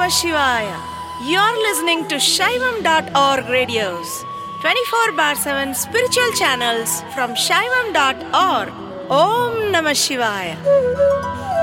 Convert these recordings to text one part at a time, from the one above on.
Namah Shivaya. You're listening to Shaivam.org radios, 24 bar 7 spiritual channels from Shaivam.org. Om Namah Shivaya.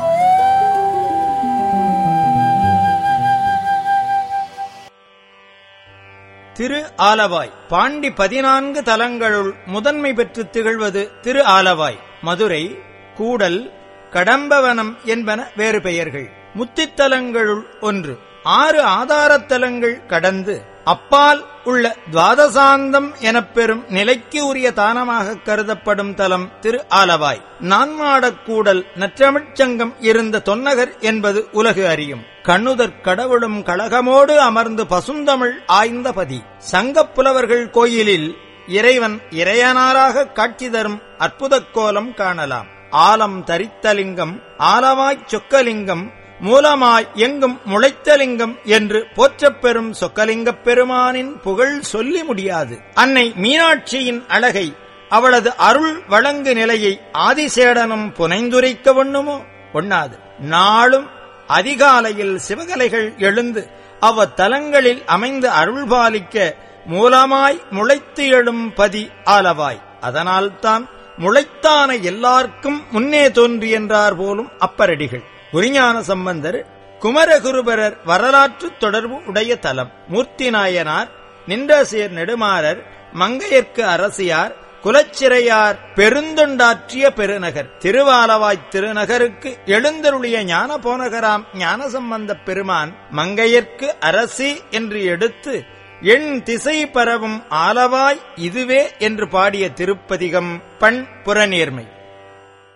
திரு ஆலவாய் பாண்டி பதினான்கு தலங்களுள் முதன்மை பெற்று திகழ்வது திரு ஆலவாய் மதுரை கூடல் கடம்பவனம் என்பன வேறு பெயர்கள் முத்தித்தலங்களுள் ஒன்று ஆறு ஆதாரத்தலங்கள் கடந்து அப்பால் உள்ள துவாதசாந்தம் எனப்பெறும் நிலைக்கு உரிய தானமாக கருதப்படும் தலம் திரு ஆலவாய் நான்மாடக்கூடல் நற்றமிழ்ச்சங்கம் இருந்த தொன்னகர் என்பது உலகு அறியும் கண்ணுதற் கடவுளும் கழகமோடு அமர்ந்து பசுந்தமிழ் ஆய்ந்த பதி சங்கப் புலவர்கள் கோயிலில் இறைவன் இறையனாராக காட்சி தரும் அற்புதக் கோலம் காணலாம் ஆலம் தரித்தலிங்கம் ஆலவாய்ச் சொக்கலிங்கம் மூலமாய் எங்கும் முளைத்தலிங்கம் என்று போற்றப் பெறும் சொக்கலிங்கப் பெருமானின் புகழ் சொல்லி முடியாது அன்னை மீனாட்சியின் அழகை அவளது அருள் வழங்கு நிலையை ஆதிசேடனும் புனைந்துரைக்க ஒண்ணுமோ ஒண்ணாது நாளும் அதிகாலையில் சிவகலைகள் எழுந்து அவ்வத்தலங்களில் அமைந்து அருள்பாலிக்க மூலமாய் முளைத்து எழும் பதி ஆலவாய் அதனால்தான் முளைத்தான எல்லாருக்கும் முன்னே தோன்றி என்றார் போலும் அப்பரடிகள் குருஞான சம்பந்தர் குமரகுருபரர் வரலாற்று தொடர்பு உடைய தலம் மூர்த்தி நாயனார் நின்றசேர் நெடுமாறர் மங்கையர்க்கு அரசியார் குலச்சிறையார் பெருந்தொண்டாற்றிய பெருநகர் திருவாலவாய்த் திருநகருக்கு எழுந்தருளிய ஞான போனகராம் ஞானசம்பந்தப் பெருமான் மங்கையர்க்கு அரசி என்று எடுத்து எண் திசை பரவும் ஆலவாய் இதுவே என்று பாடிய திருப்பதிகம் பண் புறநேர்மை